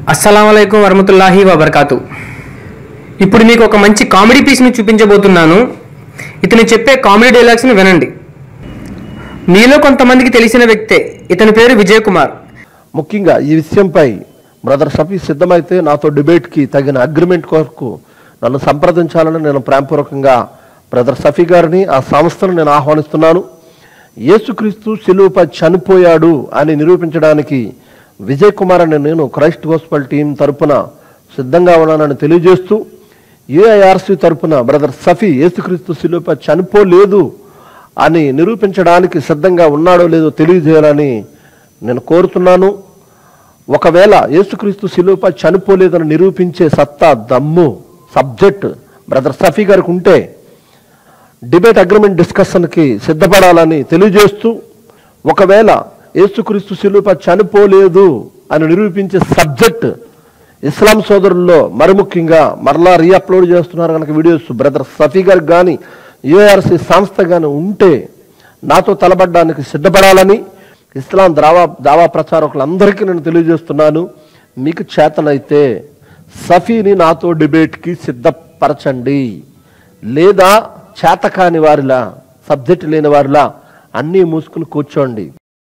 అస్సలం వరహతుల్లాహి వబర్కాతు ఇప్పుడు మీకు ఒక మంచి కామెడీ పీస్ని చూపించబోతున్నాను ఇతను చెప్పే కామెడీ డైలాగ్స్ని వినండి మీలో కొంతమందికి తెలిసిన వ్యక్తే ఇతని పేరు విజయ్ కుమార్ ముఖ్యంగా ఈ విషయంపై బ్రదర్ షఫీ సిద్ధమైతే నాతో డిబేట్కి తగిన అగ్రిమెంట్ కొరకు నన్ను సంప్రదించాలని నేను ప్రేమపూర్వకంగా బ్రదర్ షఫీ గారిని ఆ సంస్థను నేను ఆహ్వానిస్తున్నాను యేసుక్రీస్తు శిలువపై చనిపోయాడు అని నిరూపించడానికి విజయ్ కుమార్ అనే నేను క్రైస్ట్ గోస్పల్ టీం తరపున సిద్ధంగా ఉన్నానని తెలియజేస్తూ ఏఐఆర్సి తరపున బ్రదర్ సఫీ యేసుక్రీస్తు శిలువపై చనిపోలేదు అని నిరూపించడానికి సిద్ధంగా ఉన్నాడో లేదో తెలియజేయాలని నేను కోరుతున్నాను ఒకవేళ యేసుక్రీస్తు శిలువపై చనిపోలేదని నిరూపించే సత్తా దమ్ము సబ్జెక్ట్ బ్రదర్ సఫీ గారికి ఉంటే డిబేట్ అగ్రిమెంట్ డిస్కషన్కి సిద్ధపడాలని తెలియజేస్తూ ఒకవేళ యేసుక్రీస్తు శిలువపై చనిపోలేదు అని నిరూపించే సబ్జెక్ట్ ఇస్లాం సోదరుల్లో మరి ముఖ్యంగా మరలా రీఅప్లోడ్ చేస్తున్నారు కనుక వీడియోస్ బ్రదర్ సఫీ గారికి కానీ యుఆర్సి సంస్థ కానీ ఉంటే నాతో తలబడ్డానికి సిద్ధపడాలని ఇస్లాం దావా దావా ప్రచారకులందరికీ నేను తెలియజేస్తున్నాను మీకు చేతనైతే సఫీని నాతో డిబేట్కి సిద్ధపరచండి లేదా చేతకాని వారిలా సబ్జెక్ట్ లేని వారిలా అన్నీ మూసుకుని కూర్చోండి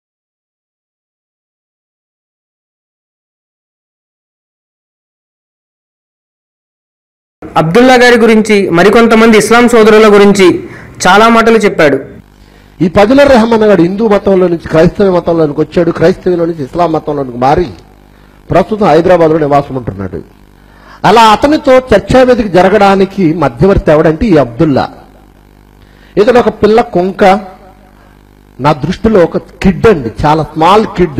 అబ్దుల్లా గారి గురించి మరికొంతమంది ఇస్లాం సోదరుల గురించి చాలా మాటలు చెప్పాడు ఈ పదిల రెహమాన్ గారు హిందూ మతంలో నుంచి క్రైస్తవ మతంలోనికి వచ్చాడు క్రైస్తవులో నుంచి ఇస్లాం మతంలోనికి మారి ప్రస్తుతం హైదరాబాద్లో నివాసం ఉంటున్నాడు అలా అతనితో చర్చా వేదిక జరగడానికి మధ్యవర్తి ఎవడంటే ఈ అబ్దుల్లా ఇతను ఒక పిల్ల కొంక నా దృష్టిలో ఒక కిడ్ అండి చాలా స్మాల్ కిడ్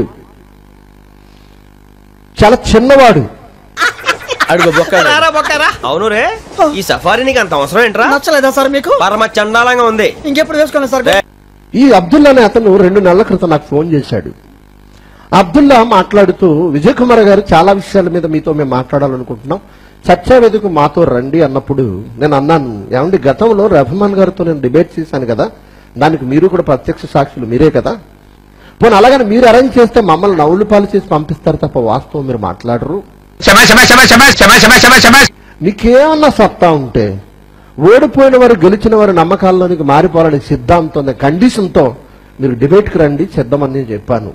చాలా చిన్నవాడు అడుగు బొక్కరా అవును రే ఈ సఫారీ నీకు అంత అవసరం ఏంట్రా నచ్చలేదా సార్ మీకు పరమ చండాలంగా ఉంది ఇంకెప్పుడు వేసుకోండి సార్ ఈ అబ్దుల్లా అనే అతను రెండు నెలల క్రితం నాకు ఫోన్ చేశాడు అబ్దుల్లా మాట్లాడుతూ విజయ్ కుమార్ గారు చాలా విషయాల మీద మీతో మేము మాట్లాడాలనుకుంటున్నాం చర్చా వేదిక మాతో రండి అన్నప్పుడు నేను అన్నాను ఏమండి గతంలో రహమాన్ గారితో నేను డిబేట్ చేశాను కదా దానికి మీరు కూడా ప్రత్యక్ష సాక్షులు మీరే కదా పోనీ అలాగని మీరు అరేంజ్ చేస్తే మమ్మల్ని నవ్వులు పాలు చేసి పంపిస్తారు తప్ప వాస్తవం మీరు మాట్లాడరు మీకేమన్నా సత్తా ఉంటే ఓడిపోయిన వారు గెలిచిన వారు నమ్మకాల్లోనికి మారిపోవాలనే సిద్ధాంతం కండిషన్తో మీరు డిబేట్కి రండి చేద్దామని నేను చెప్పాను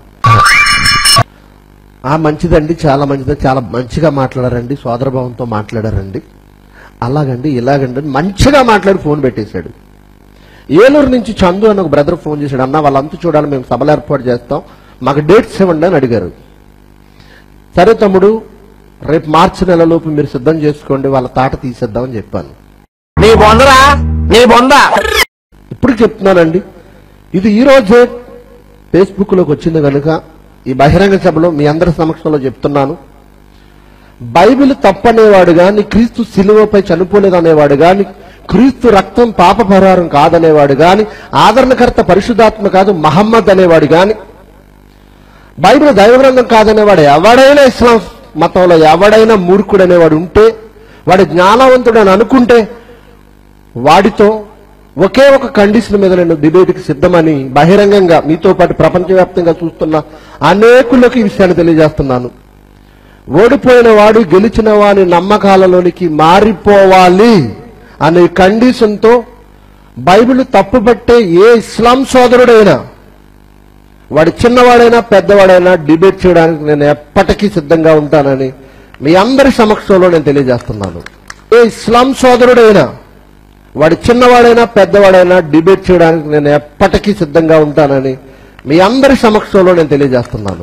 ఆ మంచిదండి చాలా మంచిది చాలా మంచిగా మాట్లాడారండి సోదరభావంతో మాట్లాడారండి అలాగండి ఇలాగండి అని మంచిగా మాట్లాడి ఫోన్ పెట్టేశాడు ఏలూరు నుంచి చందు అని ఒక బ్రదర్ ఫోన్ చేశాడు అన్న వాళ్ళంతా చూడాలి మేము సభలు ఏర్పాటు చేస్తాం మాకు డేట్స్ ఇవ్వండి అని అడిగారు సరే తమ్ముడు రేపు మార్చి నెలలోపు మీరు సిద్ధం చేసుకోండి వాళ్ళ తాట తీసేద్దామని చెప్పాను నీ బొందరా నీ బొంద ఇప్పుడు చెప్తున్నానండి ఇది ఈ రోజే ఫేస్బుక్ లోకి వచ్చింది కనుక ఈ బహిరంగ సభలో మీ అందరి సమక్షంలో చెప్తున్నాను బైబిల్ తప్పనేవాడు గాని క్రీస్తు శిలువపై చనిపోలేదు అనేవాడు గాని క్రీస్తు రక్తం పాప పరిహారం కాదనేవాడు గాని ఆదరణకర్త పరిశుధాత్మ కాదు మహమ్మద్ అనేవాడు గాని బైబిల్ దైవగ్రంథం కాదనేవాడు ఎవడైనా ఇస్లాం మతంలో ఎవడైనా మూర్ఖుడు అనేవాడు ఉంటే వాడు జ్ఞానవంతుడు అని అనుకుంటే వాడితో ఒకే ఒక కండిషన్ మీద నేను డిబేట్కి సిద్ధమని బహిరంగంగా మీతో పాటు ప్రపంచవ్యాప్తంగా చూస్తున్న అనేకులకు ఈ విషయాన్ని తెలియజేస్తున్నాను ఓడిపోయిన వాడు గెలిచిన వాని నమ్మకాలలోనికి మారిపోవాలి అనే కండిషన్తో బైబిల్ తప్పుపట్టే ఏ ఇస్లాం సోదరుడైనా వాడు చిన్నవాడైనా పెద్దవాడైనా డిబేట్ చేయడానికి నేను ఎప్పటికీ సిద్ధంగా ఉంటానని మీ అందరి సమక్షంలో నేను తెలియజేస్తున్నాను ఏ ఇస్లాం సోదరుడైనా వాడు చిన్నవాడైనా పెద్దవాడైనా డిబేట్ చేయడానికి నేను ఎప్పటికీ సిద్ధంగా ఉంటానని మీ అందరి సమక్షంలో నేను తెలియజేస్తున్నాను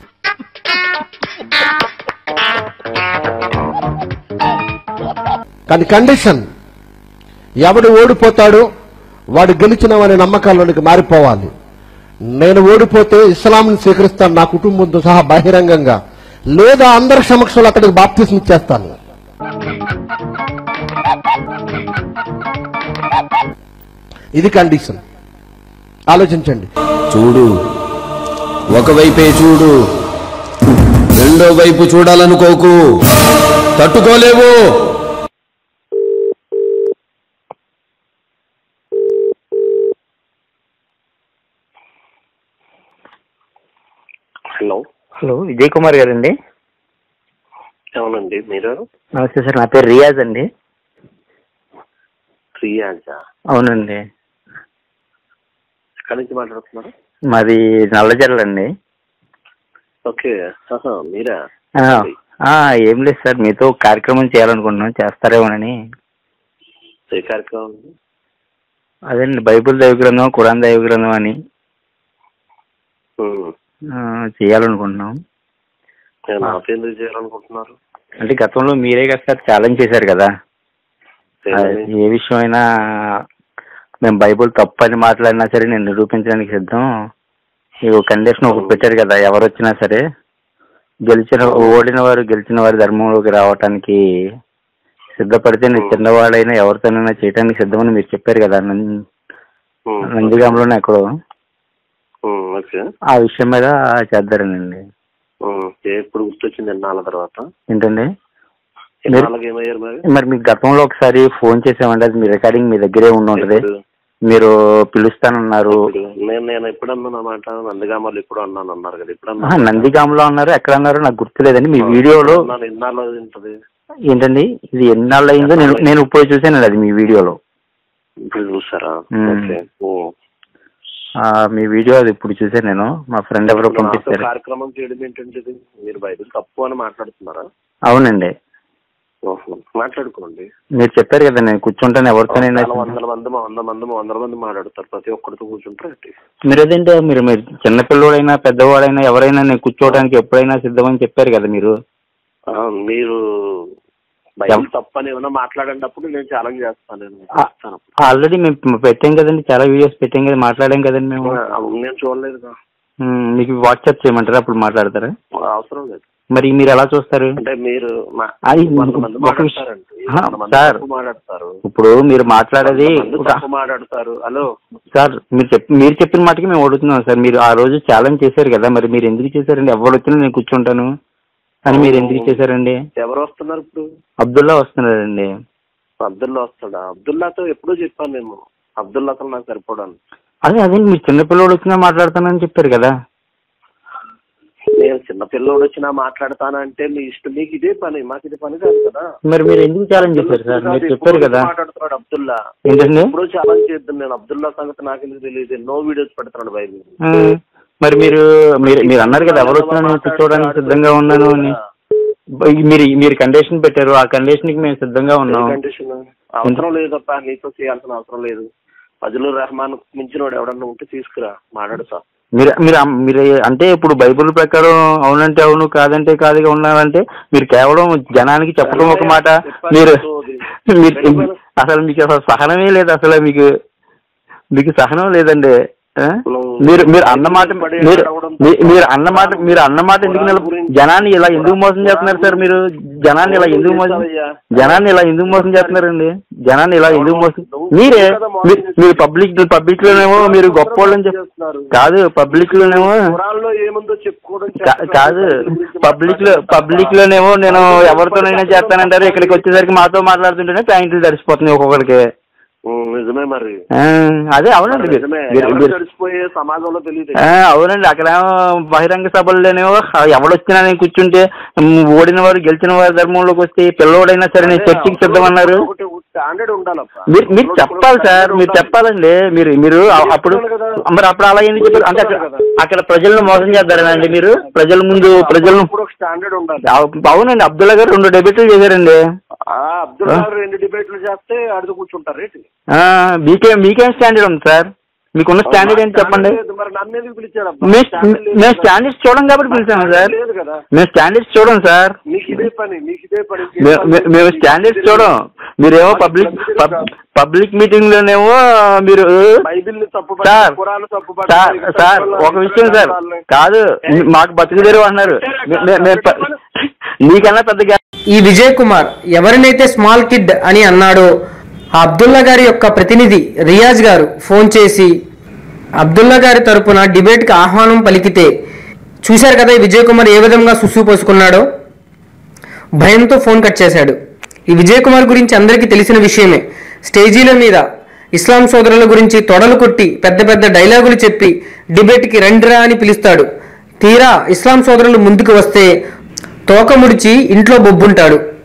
కానీ కండిషన్ ఎవడు ఓడిపోతాడో వాడు గెలిచిన వారి నమ్మకాల్లోనికి మారిపోవాలి నేను ఓడిపోతే ఇస్లాంని స్వీకరిస్తాను నా కుటుంబంతో సహా బహిరంగంగా లేదా అందరి సమక్షంలో అక్కడికి బాప్తిస్మ ఇచ్చేస్తాను ఇది కండిషన్ ఆలోచించండి చూడు ఒకవైపే చూడు రెండో వైపు చూడాలనుకోకు తట్టుకోలేవు హలో హలో విజయ్ కుమార్ గారండి అవునండి మీరు నమస్తే సార్ నా పేరు రియాజ్ అండి రియాజా అవునండి ఎక్కడి నుంచి మాట్లాడుతున్నారు మాది నల్లజర్ల అండి ఓకే ఆహా, మీరా ఆ, ఆ, ఏం లేదు సార్ మీతో ఒక కార్యక్రమం చేయాలనుకుంటున్నాం చేస్తారేమోనని ఏ కార్యక్రమం ఉంది? అదేండి బైబిల్ దైవ గ్రంథం ఖురాన్ దైవ గ్రంథం అని ఉమ్. ఆ, చేయాలనుకుంటున్నాం నేను నాతో ఎందుకు చేయాలనుకుంటున్నారు అంటే గతంలో మీరే కదా సార్ ఛాలెంజ్ చేశారు కదా ఏమని? ఏ విషయమైనా మేము బైబుల్ తప్పు అని మాట్లాడినా సరే నేను నిరూపించడానికి సిద్ధం మీరు కండిషన్ ఒకటి పెట్టారు కదా ఎవరు వచ్చినా సరే గెలిచిన ఓడిన వారు గెలిచిన వారి ధర్మంలోకి రావటానికి సిద్ధపడితే నేను చిన్నవాడైనా ఎవరితోనైనా చేయడానికి సిద్ధమని మీరు చెప్పారు కదా నం- ఉమ్. నందిగాంలోనే ఎక్కడో ఉమ్, ఓకే ఆ విషయం మీద చేద్దారనండి ఉమ్, ఏ ఎప్పుడు గుర్తొచ్చింది ఎన్నాళ్ళ తర్వాత ఏంటండి ఎన్నాళ్ళకి ఏమయ్యారు మరి మరి మీకు గతంలో ఒకసారి ఫోన్ చేసామంటే అది మీ రికార్డింగ్ మీ దగ్గరే ఉండి ఉంటుంది ఎప్పుడు? మీరు పిలుస్తానన్నారు ఇప్పుడు నేను నేను ఎప్పుడు అన్నాను అన్నమాట నందిగామలు ఎప్పుడు అన్నాను అన్నారు కదా ఇప్పుడు ఆహా, నందిగాంలో అన్నారు ఎక్కడ అన్నారు నాకు గుర్తులేదండి మీ వీడియోలో ఎన్నాళ్ళు ఉంటుంది ఏంటండి ఇది ఎన్నాళ్ళు అయిందో నేను నేను ఇప్పుడు చూసాను అది మీ వీడియోలో ఇప్పుడు చూసారా ఉమ్. ఓకే ఓ. ఆ, మీ వీడియో అది ఇప్పుడు చూసాను నేను మా ఫ్రెండ్ ఎవరో ఇప్పుడు నాతో పంపించారు కార్యక్రమం చేయడం ఏంటంటే ఇది? మీరు బైబిల్ తప్పు అని మాట్లాడుతున్నారా అవునండి ఓహో. మాట్లాడుకోండి మీరు చెప్పారు కదా నేను కూర్చుంటాను ఎవరితోనైనా చాలా వందల మంది వంద మంది వందల మంది మాట్లాడతారు ప్రతి ఒక్కరితో కూర్చుంటారు ఏంటి? మీరు అదేంటే మీరు మీరు చిన్నపిల్లవాడైనా పెద్దవాడైనా ఎవరైనా నేను కూర్చోవడానికి ఎప్పుడైనా సిద్ధమని చెప్పారు కదా మీరు ఆ, మీరు బైబిల్ తప్పు అని ఏమైనా మాట్లాడేటప్పుడు నేను ఛాలెంజ్ చేస్తాను నేను చేస్తాను. ఆల్రెడీ మేము పెట్టాం కదండి చాలా వీడియోస్ పెట్టాం కదా మాట్లాడాం కదండి మేము ఆ, నేను చూడలేదు ఉమ్, మీకు వాట్సాప్ చేయమంటారా అప్పుడు మాట్లాడతారా అవసరం లేదు మరి మీరు ఎలా చూస్తారు అంటే మీరు మా- అది వంద మంది ఒక విషయం- మాట్లాడతారండి ఆ, వంద మంది సార్. తప్పు మాట్లాడతారు ఇప్పుడు మీరు మాట్లాడేది వంద మంది ఒక- తప్పు మాట్లాడతారు హలో సార్ మీరు చెప్ మీరు చెప్పిన మాటకి మేము అడుగుతున్నాం సార్ మీరు ఆ రోజు ఛాలెంజ్ చేశారు కదా మరి మీరు ఎందుకు చేశారండి ఎవరు వచ్చినా నేను కూర్చుంటాను అని మీరు ఎందుకు చేశారండి ఎవరు వస్తున్నారు ఇప్పుడు అబ్దుల్లా వస్తున్నారండి అబ్దుల్లా వస్తాడా అబ్దుల్లాతో ఎప్పుడూ చెప్పాను నేను అబ్దుల్లాతో నాకు సరిపోడాను అదే అదే మీరు చిన్నపిల్లడు వచ్చినా మాట్లాడతానని చెప్పారు కదా నేను చిన్న పిల్లోడు వచ్చినా మాట్లాడతానంటే మీ ఇష్టం మీకు ఇదే పని మాకు ఇది పని కాదు కదా మరి మీరు ఎందుకు ఛాలెంజ్ చేశారు సార్ మీరు చెప్పారు కదా మాట్లాడుతున్నాడు అబ్దుల్లా ఏంటండి ఎప్పుడూ ఛాలెంజ్ చేద్దాం నేను అబ్దుల్లా సంగతి నాకు ఎందుకు తెలియదు ఎన్నో వీడియోస్ పెడుతున్నాడు బైబిల్ ఆ, మరి మీరు మీరు మీరు అన్నారు కదా ఎవరు వచ్చినా నేను కూర్చోవడానికి సిద్ధంగా ఉన్నాను అని బ- మీరు మీరు కండిషన్ పెట్టారు ఆ కండిషన్ కి మేము సిద్ధంగా ఉన్నాం కండిషన్ అవసరం లేదప్ప నీతో చేయాల్సిన అవసరం లేదు ఫజలు రెహమాన్ మించిన వాడు ఎవడన్నా ఉంటే తీసుకురా మాట్లాడుతా మీరు మీరు అమ్- మీరు అంటే ఇప్పుడు బైబిల్ ప్రకారం అవునంటే అవును కాదంటే కాదుగా ఉన్నారంటే మీరు కేవలం జనానికి చెప్పడం ఒక మాట మీరు మీరు అసలు మీకు అసలు సహనమే లేదు అసలు మీకు మీకు సహనం లేదండి ఆ? మీరు మీరు అన్నమాట మీరు మీ- మీరు అన్నమాట మీరు అన్నమాట ఎందుకు నిల జనాన్ని ఇలా ఎందుకు మోసం చేస్తున్నారు సార్ మీరు జనాన్ని ఇలా ఎందుకు మోసం జనాన్ని ఇలా ఎందుకు మోసం చేస్తున్నారండి జనాన్ని ఇలా ఎందుకు మోసం మీరే మీ- మీరు పబ్లిక్ పబ్లిక్ లోనేమో మీరు గొప్ప వాళ్ళని చెప్ కాదు పబ్లిక్ లోనేమో ఖురాన్లో ఏముందో చెప్పుకోవడం కా- కాదు పబ్లిక్ లో పబ్లిక్ లోనేమో నేను ఎవరితోనైనా చేస్తానంటారు ఇక్కడికి వచ్చేసరికి మాతో మాట్లాడుతుంటేనే ప్యాంట్లు తడిసిపోతున్నాయి ఒక్కొక్కరికి ఉమ్, నిజమే మరి ఆ, అదే అవునండి మీరు- నిజమే మీరు- ఎవరు మీరు- తెలిసిపోయే సమాజంలో తెలియదు ఆ, అవునండి అక్కడేమో బహిరంగ సభల్లోనేమో ఎవడొచ్చినా నేను కూర్చుంటే మ్, ఓడిన వారు గెలిచిన వారి ధర్మంలోకి వస్తే పిల్లోడైనా సరే నేను చర్చికి సిద్ధమన్నారు స్టాండర్డ్ ఉండాలప్ప మీరు మీరు చెప్పాలి సార్ మీరు చెప్పాలండి మీరు మీరు అ- అప్పుడు మరి అప్పుడు అలా ఎందుకు చెప్పారు అంటే అక్కడ అక్కడ ప్రజలను మోసం చేద్దారండి మీరు ప్రజల ముందు ప్రజలను ఇప్పుడు ఒక స్టాండర్డ్ ఉండాలి అవు- అవునండి అబ్దుల్లా గారు రెండు డెబిట్లు చేశారండి ఆ, అబ్దుల్ గారు రెండు డిబేట్లు చేస్తే అడుగు కూర్చుంటారు రేటు ఆ, మీకే మీకేం స్టాండర్డ్ ఉంది సార్ మీకున్న స్టాండర్డ్ ఏంటి చెప్పండి లేదు, మరి నన్ను ఎందుకు పిలిచారు మేము మేము స్టాండర్డ్స్ చూడం కాబట్టి పిలిచాము సార్ లేదు కదా మేము స్టాండర్డ్స్ చూడం సార్ మీకు ఇదే పని మీకు ఇదే పని మే- మే- మేము స్టాండర్డ్స్ చూడం మీరేమో పబ్లిక్ పబ్లిక్ మీటింగ్ లోనేమో మీరు బైబిల్ తప్పు సార్ పురాలు తప్పు సార్ సార్ ఒక విషయం సార్ కాదు మాకు బతుకు తెరువు అన్నారు మే- మే- మేము ప- నీకన్నా పెద్దగా ఈ విజయ్ కుమార్ ఎవరినైతే స్మాల్ కిడ్ అని అన్నాడో ఆ అబ్దుల్లా గారి యొక్క ప్రతినిధి రియాజ్ గారు ఫోన్ చేసి అబ్దుల్లా గారి తరపున డిబేట్కి ఆహ్వానం పలికితే చూశారు కదా ఈ విజయ్ కుమార్ ఏ విధంగా సుసు పోసుకున్నాడో భయంతో ఫోన్ కట్ చేశాడు ఈ విజయ్ కుమార్ గురించి అందరికీ తెలిసిన విషయమే స్టేజీల మీద ఇస్లాం సోదరుల గురించి తొడలు కొట్టి పెద్ద పెద్ద డైలాగులు చెప్పి డిబేట్కి రండిరా అని పిలుస్తాడు తీరా ఇస్లాం సోదరులు ముందుకు వస్తే తోక ముడిచి ఇంట్లో బొబ్బుంటాడు